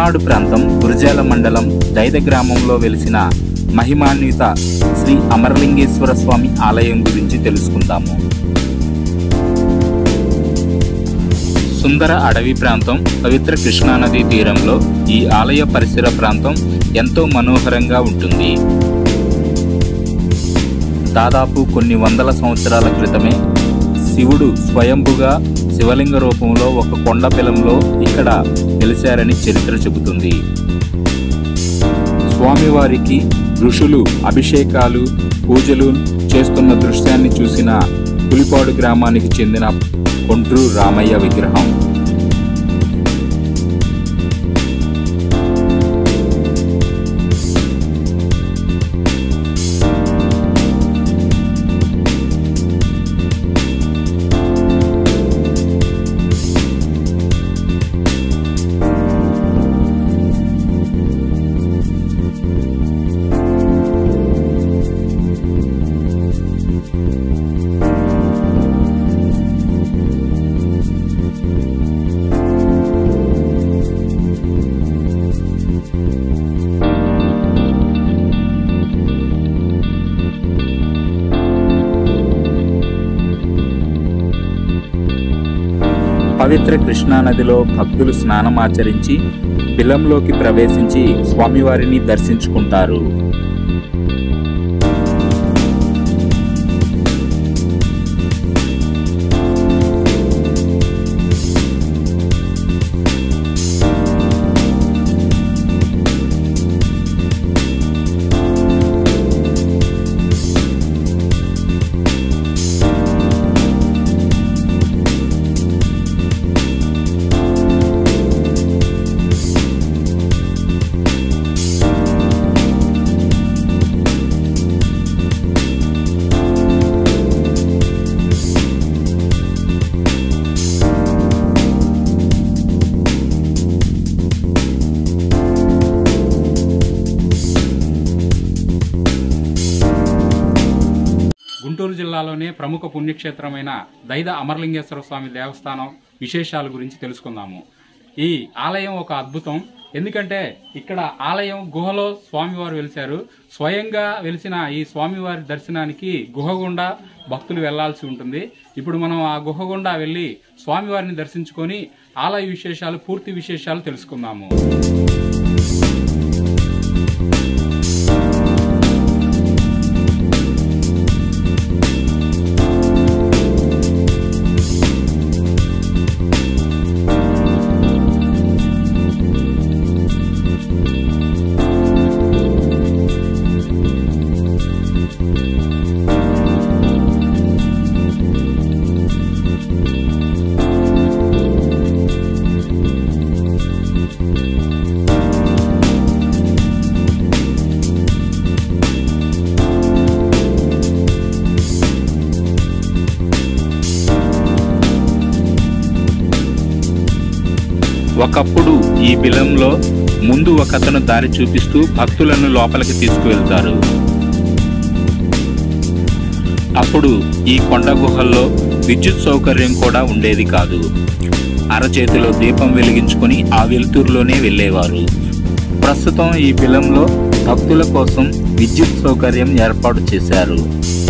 పల్నాడు ప్రాంతం గురజాల మండలం దైద గ్రామంలో వెలిసిన మహిమాన్విత శ్రీ అమరలింగేశ్వర స్వామి ఆలయం గురించి తెలుసుకుందాము సుందర అడవి ప్రాంతం పవిత్ర కృష్ణానదీ తీరంలో ఈ ఆలయ పరిసర ప్రాంతం ఎంతో మనోహరంగా ఉంటుంది దాదాపు కొన్ని వందల సంవత్సరాల క్రితమే శివుడు స్వయంభుగా శివలింగ రూపంలో ఒక కొండ పిలంలో ఇక్కడ వెలిశారని చరిత్ర చెబుతుంది స్వామివారికి ఋషులు అభిషేకాలు పూజలు చేస్తున్న దృశ్యాన్ని చూసిన పులిపాడు గ్రామానికి చెందిన కొండ్రు రామయ్య విగ్రహం పవిత్ర కృష్ణానదిలో భక్తులు స్నానమాచరించి బిలంలోకి ప్రవేశించి స్వామివారిని దర్శించుకుంటారు గుంటూరు జిల్లాలోనే ప్రముఖ పుణ్యక్షేత్రమైన దైద అమరలింగేశ్వర స్వామి దేవస్థానం విశేషాల గురించి తెలుసుకుందాము ఈ ఆలయం ఒక అద్భుతం ఎందుకంటే ఇక్కడ ఆలయం గుహలో స్వామివారు వెలిశారు స్వయంగా వెలిసిన ఈ స్వామివారి దర్శనానికి గుహ గుండా భక్తులు వెళ్లాల్సి ఉంటుంది ఇప్పుడు మనం ఆ గుహ గుండా వెళ్లి స్వామివారిని దర్శించుకొని ఆలయ విశేషాలు పూర్తి విశేషాలు తెలుసుకుందాము ఒకప్పుడు ఈ బిలంలో ముందు ఒకతను దారి చూపిస్తూ భక్తులను లోపలికి తీసుకువెళ్తారు అప్పుడు ఈ కొండ గుహల్లో విద్యుత్ సౌకర్యం కూడా ఉండేది కాదు అరచేతిలో దీపం వెలిగించుకొని ఆ వెలుతురులోనే వెళ్ళేవారు ప్రస్తుతం ఈ బిలంలో భక్తుల కోసం విద్యుత్ సౌకర్యం ఏర్పాటు చేశారు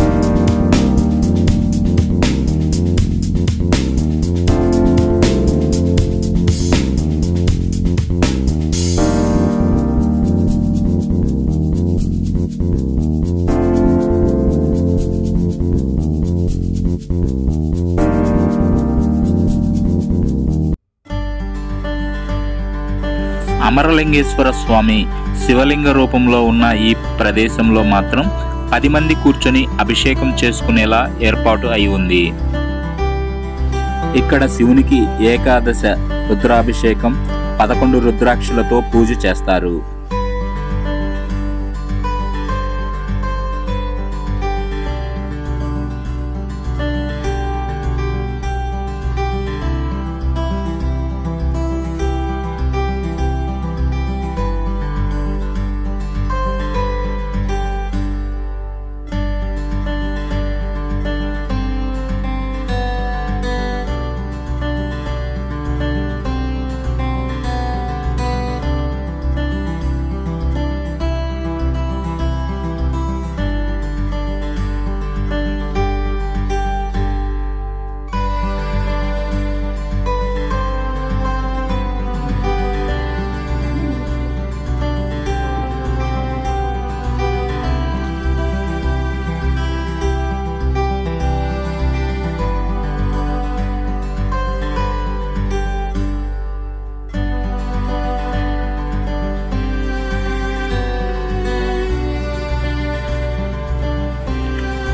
అమరలింగేశ్వర స్వామి శివలింగ రూపంలో ఉన్న ఈ ప్రదేశంలో మాత్రం పది మంది కూర్చొని అభిషేకం చేసుకునేలా ఏర్పాటు అయి ఉంది ఇక్కడ శివునికి ఏకాదశ రుద్రాభిషేకం పదకొండు రుద్రాక్షలతో పూజ చేస్తారు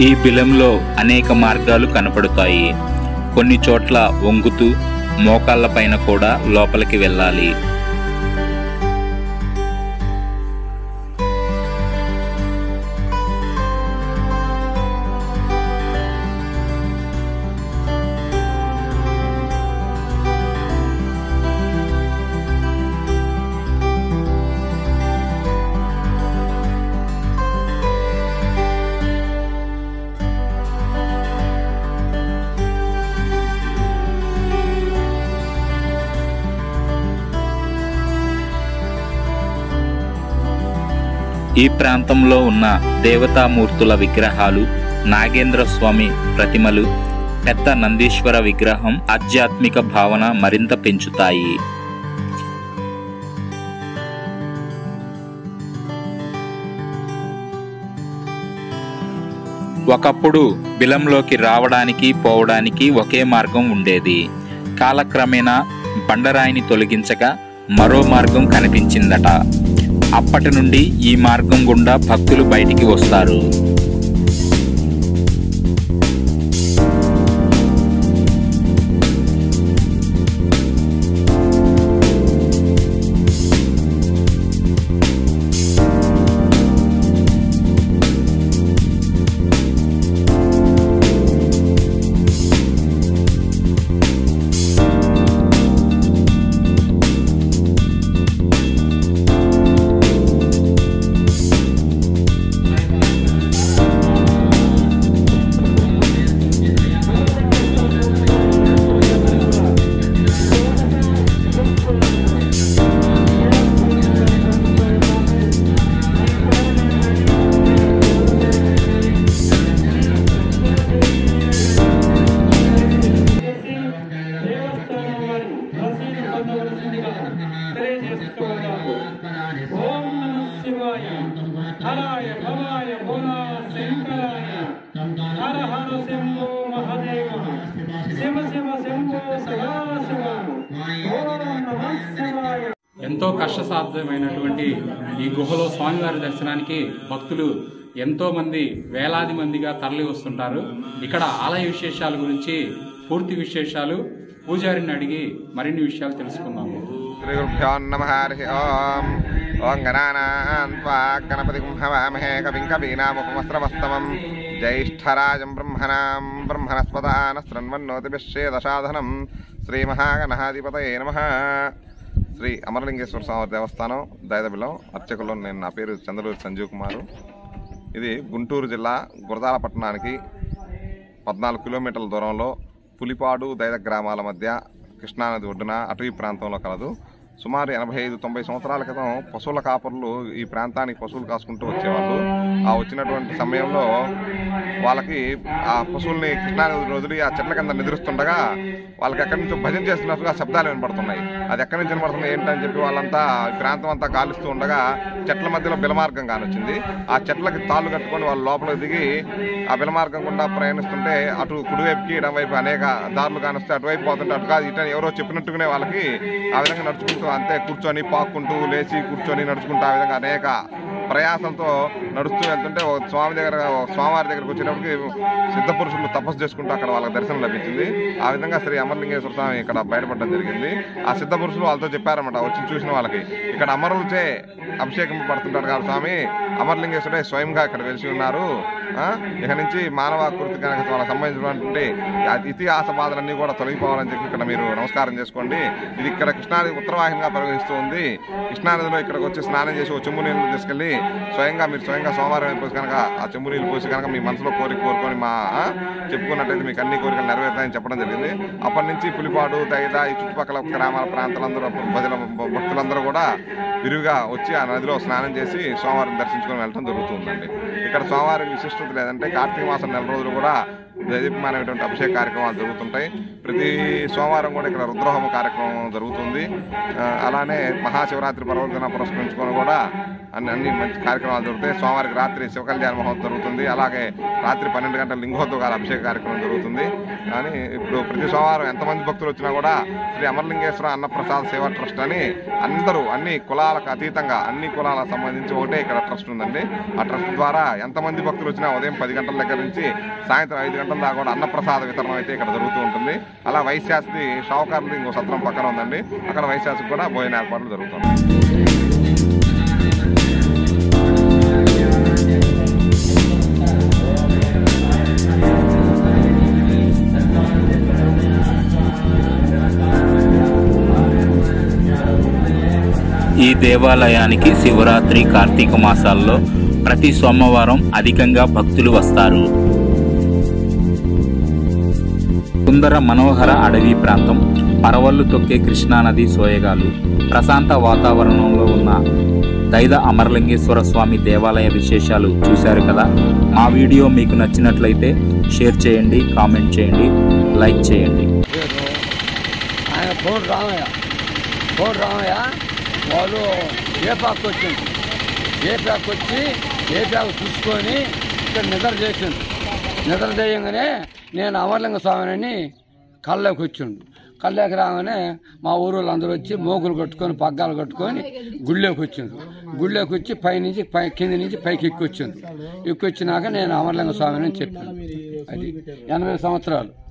ఈ బిలంలో అనేక మార్గాలు కనపడతాయి కొన్ని చోట్ల వంగుతూ మోకాళ్ళ పైన కూడా లోపలికి వెళ్ళాలి ఈ ప్రాంతంలో ఉన్న దేవతామూర్తుల విగ్రహాలు నాగేంద్ర స్వామి ప్రతిమలు పెద్ద నందీశ్వర విగ్రహం ఆధ్యాత్మిక భావన మరింత పెంచుతాయి ఒకప్పుడు బిలంలోకి రావడానికి పోవడానికి ఒకే మార్గం ఉండేది కాలక్రమేణా బండరాయిని తొలగించగా మరో మార్గం కనిపించిందట అప్పటి నుండి ఈ మార్గం గుండా భక్తులు బయటికి వస్తారు దేవస్థానం వారి రసీదు పొందవలసిందిగా తెలియజేస్తున్నాము ఓం నమః శివాయ హరాయ భవాయ భోలా శంకరాయ హర హర శంభో మహాదేవ శివ శివ శంభో సదాశివ ఓం నమః శివాయ ఎంతో కష్టసాధ్యమైనటువంటి ఈ గుహలో స్వామివారి దర్శనానికి భక్తులు ఎంతో మంది వేలాది మందిగా తరలి వస్తుంటారు ఇక్కడ ఆలయ విశేషాల గురించి పూర్తి విశేషాలు పూజారిని అడిగి మరిన్ని విషయాలు తెలుసుకుందాము శ్రీగురుభ్యో నమ హరి ఓం ఓం గణానాన్ త్వా గణపతిం హవామహే కవిం కవీనాముపమస్రవస్తమం జ్యేష్ఠరాజం బ్రహ్మణాం బ్రహ్మణస్పదాన శృణ్వన్నోతిభిషేదశాధనం శ్రీమహాగణాధిపతయే నమ శ్రీ అమరలింగేశ్వర స్వామి దేవస్థానం దైదబిలం అర్చకుల్లో నేను నా పేరు చంద్రూరు సంజీవ్ కుమారు ఇది గుంటూరు జిల్లా గురదాల పట్టణానికి పద్నాలుగు కిలోమీటర్ల దూరంలో పులిపాడు దైద గ్రామాల మధ్య కృష్ణానది ఒడ్డున అటవీ ప్రాంతంలో కలదు సుమారు ఎనభై ఐదు తొంభై సంవత్సరాల క్రితం పశువుల కాపరులు ఈ ప్రాంతానికి పశువులు కాసుకుంటూ వచ్చేవాళ్ళు ఆ వచ్చినటువంటి సమయంలో వాళ్ళకి ఆ పశువుల్ని కృష్ణానది వదిలి ఆ చెట్ల కింద నిద్రిస్తుండగా వాళ్ళకి ఎక్కడి నుంచో భజన చేస్తున్నట్టుగా శబ్దాలు వినపడుతున్నాయి అది ఎక్కడి నుంచి వినపడుతున్నాయి ఏంటని చెప్పి వాళ్ళంతా ఈ ప్రాంతం అంతా గాలిస్తూ ఉండగా చెట్ల మధ్యలో బిలమార్గం కానొచ్చింది ఆ చెట్లకి తాళ్ళు కట్టుకొని వాళ్ళు లోపలికి దిగి ఆ బిలమార్గం గుండా ప్రయాణిస్తుంటే అటు కుడివైపుకి ఇడం వైపు అనేక దారులు కానొస్తే అటువైపు పోతుంటే అటు కాదు ఇటు ఎవరో చెప్పినట్టుగానే వాళ్ళకి ఆ విధంగా నడుచుకుంటూ అంతే కూర్చొని పాక్కుంటూ లేచి కూర్చొని నడుచుకుంటూ ఆ విధంగా అనేక ప్రయాసంతో నడుస్తూ వెళ్తుంటే ఒక స్వామి దగ్గర ఒక స్వామివారి దగ్గరకు వచ్చేటప్పటికి సిద్ధ పురుషులు తపస్సు చేసుకుంటూ అక్కడ వాళ్ళకి దర్శనం లభించింది ఆ విధంగా శ్రీ అమరలింగేశ్వర స్వామి ఇక్కడ బయటపడడం జరిగింది ఆ సిద్ధ పురుషులు వాళ్ళతో చెప్పారన్నమాట వచ్చి చూసిన వాళ్ళకి ఇక్కడ అమరులచే అభిషేకం పడుతుంటారు కాబట్టి స్వామి అమరలింగేశ్వరే స్వయంగా ఇక్కడ వెలిసి ఉన్నారు ఆ, ఇక నుంచి మానవాకృతి కనుక వాళ్ళకి సంబంధించినటువంటి ఆ ఇతిహాస బాధలన్నీ కూడా తొలగిపోవాలని చెప్పి ఇక్కడ మీరు నమస్కారం చేసుకోండి ఇది ఇక్కడ కృష్ణానది ఉత్తరవాహినిగా ప్రవహిస్తూ ఉంది కృష్ణానదిలో ఇక్కడికి వచ్చి స్నానం చేసి ఒక చెంబు నీళ్ళు తీసుకెళ్ళి స్వయంగా మీరు స్వయంగా సోమవారం పోసి కనుక ఆ చెంబు నీళ్ళు పోసి కనుక మీ మనసులో కోరిక కోరుకొని మా ఆ, చెప్పుకున్నట్టయితే మీకు అన్ని కోరికలు నెరవేరుతాయని చెప్పడం జరిగింది అప్పటి నుంచి పులిపాడు దైద ఈ చుట్టుపక్కల గ్రామాల ప్రాంతాలందరూ ప్రజల భక్తులందరూ కూడా విరివిగా వచ్చి ఆ నదిలో స్నానం చేసి సోమవారం దర్శించుకొని వెళ్ళడం జరుగుతుందండి ఇక్కడ సోమవారం విశిష్టత లేదంటే కార్తీక మాసం నెల రోజులు కూడా దైదీప్యమానమైనటువంటి అభిషేక కార్యక్రమాలు జరుగుతుంటాయి ప్రతి సోమవారం కూడా ఇక్కడ రుద్రహోమ కార్యక్రమం జరుగుతుంది ఆ, అలానే మహాశివరాత్రి పర్వదిన పురస్కరించుకొని కూడా అన్ని అన్ని మంచి కార్యక్రమాలు జరుగుతాయి సోమవారికి రాత్రి శివ కళ్యాణ మహోత్సవం జరుగుతుంది అలాగే రాత్రి పన్నెండు గంటల లింగోద్యోగాల అభిషేక కార్యక్రమం జరుగుతుంది కానీ ఇప్పుడు ప్రతి సోమవారం ఎంతమంది భక్తులు వచ్చినా కూడా శ్రీ అమరలింగేశ్వర అన్నప్రసాద్ సేవా ట్రస్ట్ అని అందరూ అన్ని కులాలకు అతీతంగా అన్ని కులాలకు సంబంధించి ఒకటే ఇక్కడ ట్రస్ట్ ఉందండి ఆ ట్రస్ట్ ద్వారా ఎంతమంది భక్తులు వచ్చినా ఉదయం పది గంటల దగ్గర నుంచి సాయంత్రం ఐదు గంటల దాకా కూడా అన్నప్రసాద వితరణ అయితే ఇక్కడ జరుగుతూ ఉంటుంది అలా వైశాస్తి షావుకారులు ఇంకో సత్రం పక్కన ఉందండి అక్కడ వైశాస్కి కూడా భోజన ఏర్పాట్లు జరుగుతున్నాయి ఈ దేవాలయానికి శివరాత్రి కార్తీక మాసాల్లో ప్రతి సోమవారం అధికంగా భక్తులు వస్తారు సుందర మనోహర అడవి ప్రాంతం పరవళ్లు తొక్కే కృష్ణానది సోయగాలు ప్రశాంత వాతావరణంలో ఉన్న దైద అమరలింగేశ్వర స్వామి దేవాలయ విశేషాలు చూశారు కదా మా వీడియో మీకు నచ్చినట్లయితే షేర్ చేయండి కామెంట్ చేయండి లైక్ చేయండి పేరు ఆయన కోడి రామయ్య కోడి రామయ్య వాళ్ళు ఏపాకు వచ్చింది ఏపాకు వచ్చి ఏపాకు చూసుకొని ఇక్కడ నిద్ర చేసిండు నిద్ర చేయగానే నేను అమర్లింగ స్వామిని కళ్ళలోకి వచ్చిండు కళ్ళలోకి రాగానే మా ఊరోళ్ళు అందరూ వచ్చి మోగులు కట్టుకొని పగ్గాలు కట్టుకొని గుళ్ళోకి వచ్చిండు గుళ్ళోకి వచ్చి పైనుంచి పై కింద నుంచి పైకి ఎక్కి వచ్చిండు ఎక్కి వచ్చినాక నేను అమర్లింగ స్వామిని చెప్పాను అది ఎనభై సంవత్సరాలు